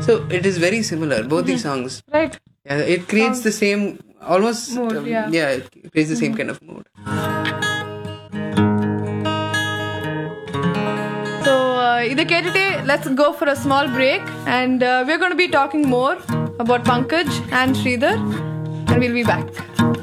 So it is very similar. Both these songs. Right Yeah, it creates the same, almost. Mood, um, yeah. it creates the same kind of mood. So இதை கேட்டுட்டு let's go for a small break and we're going to be talking more about Pankaj and Sridhar and we'll be back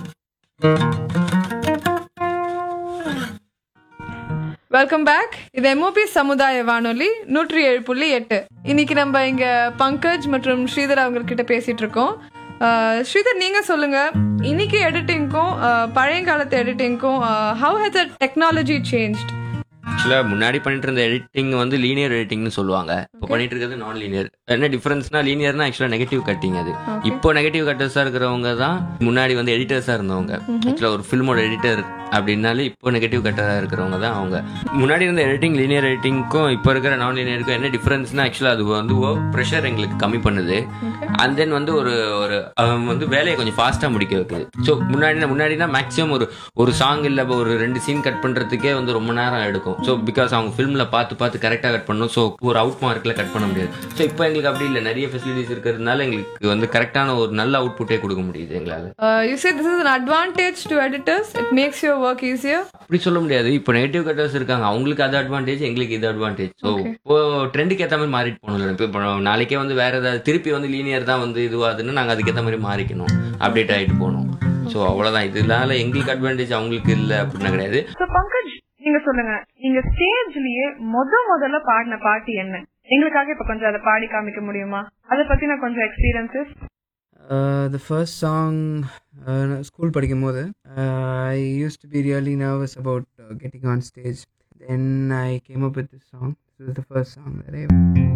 welcome back இது MOP சமுதாய வானொலி நூற்றி ஏழு புள்ளி எட்டு இன்னைக்கு நம்ம இங்க பங்கஜ் மற்றும் ஸ்ரீதர் அவங்க கிட்ட பேசிட்டு இருக்கோம் அஹ், ஸ்ரீதர் நீங்க சொல்லுங்க இன்னைக்கு எடிட்டிங்க்கும் பழைய காலத்து எடிட்டிங்க்கும் how has the technology changed ஆக்சுவலாக முன்னாடி பண்ணிட்டு இருந்த எடிட்டிங் வந்து லீனியர் எடிட்டிங்னு சொல்லுவாங்க இப்போ பண்ணிட்டு இருக்கிறது நான் லீனியர் என்ன டிஃபரன்ஸ்னா லீனியர்னா ஆக்சுவலாக நெகட்டிவ் கட்டிங் அது இப்போ நெகட்டிவ் கட்டர்ஸாக இருக்கிறவங்க தான் முன்னாடி வந்து எடிட்டர்ஸாக இருந்தவங்க ஆக்சுவலாக ஒரு ஃபில்மோட எடிட்டர் அப்படின்னாலே இப்போ நெகட்டிவ் கட்டராக இருக்கிறவங்க தான் அவங்க முன்னாடி இருந்த எடிட்டிங் லீனியர் எடிட்டிங்க்கும் இப்போ இருக்கிற நான் லீனியருக்கும் என்ன டிஃபரன்ஸ்னா ஆக்சுவலாக அது வந்து ப்ரெஷர் எங்களுக்கு கம்மி பண்ணுது அண்ட் தென் வந்து ஒரு ஒரு அவன் வந்து வேலையை கொஞ்சம் ஃபாஸ்ட்டாக முடிக்க வைக்குது ஸோ முன்னாடி முன்னாடினா மேக்ஸிமம் ஒரு ஒரு சாங் இல்லை ஒரு ரெண்டு சீன் கட் பண்ணுறதுக்கே வந்து ரொம்ப நேரம் எடுக்கும் ஸோ பிகாஸ் அவங்க ஃபிலிமில் பார்த்து பார்த்து கரெக்டாக கட் பண்ணணும் ஸோ ஒரு அவுட் மார்க்கில் கட் பண்ண முடியாது ஸோ இப்போ எங்களுக்கு அப்படி இல்லை நிறைய ஃபெசிலிட்டிஸ் இருக்கிறதுனால எங்களுக்கு வந்து கரெக்டான ஒரு நல்ல அவுட்புட்டே கொடுக்க முடியுது எங்களால் you say this is an advantage to editors it makes your work easier அப்படி சொல்ல முடியாது இப்போ நெகட்டிவ் கட்டர்ஸ் இருக்காங்க அவங்களுக்கு அது அட்வான்டேஜ் எங்களுக்கு இது அட்வான்டேஜ் ஸோ இப்போ ட்ரெண்டுக்கு ஏற்ற மாதிரி மாறிட்டு போகணும் இப்போ இப்போ நாளைக்கே வந்து வேற ஏதாவது திருப்பி வந்து லீனியர் தான் வந்து இதுவாகுதுன்னு நாங்கள் அதுக்கேற்ற மாதிரி மாறிக்கணும் அப்டேட் ஆகிட்டு போகணும் ஸோ அவ்வளோதான் இதனால எங்களுக்கு அட்வான்டேஜ் அவங்களுக்கு இல்லை அப்படின்னா கிடையாது ஸோ பங்கஜ் நீங்க சொல்லுங்க நீங்க ஸ்டேஜ்லயே முத முதல்ல பாடின பாட்டு என்ன எங்களுக்காக இப்ப கொஞ்சம் அதை பாடி காமிக்க முடியுமா அதை பத்தின கொஞ்சம் experiences Uh, the first song, uh, school படிக்கும் போது uh, I used to be really nervous about uh, getting on stage. Then I came up with this song. This is the first song that I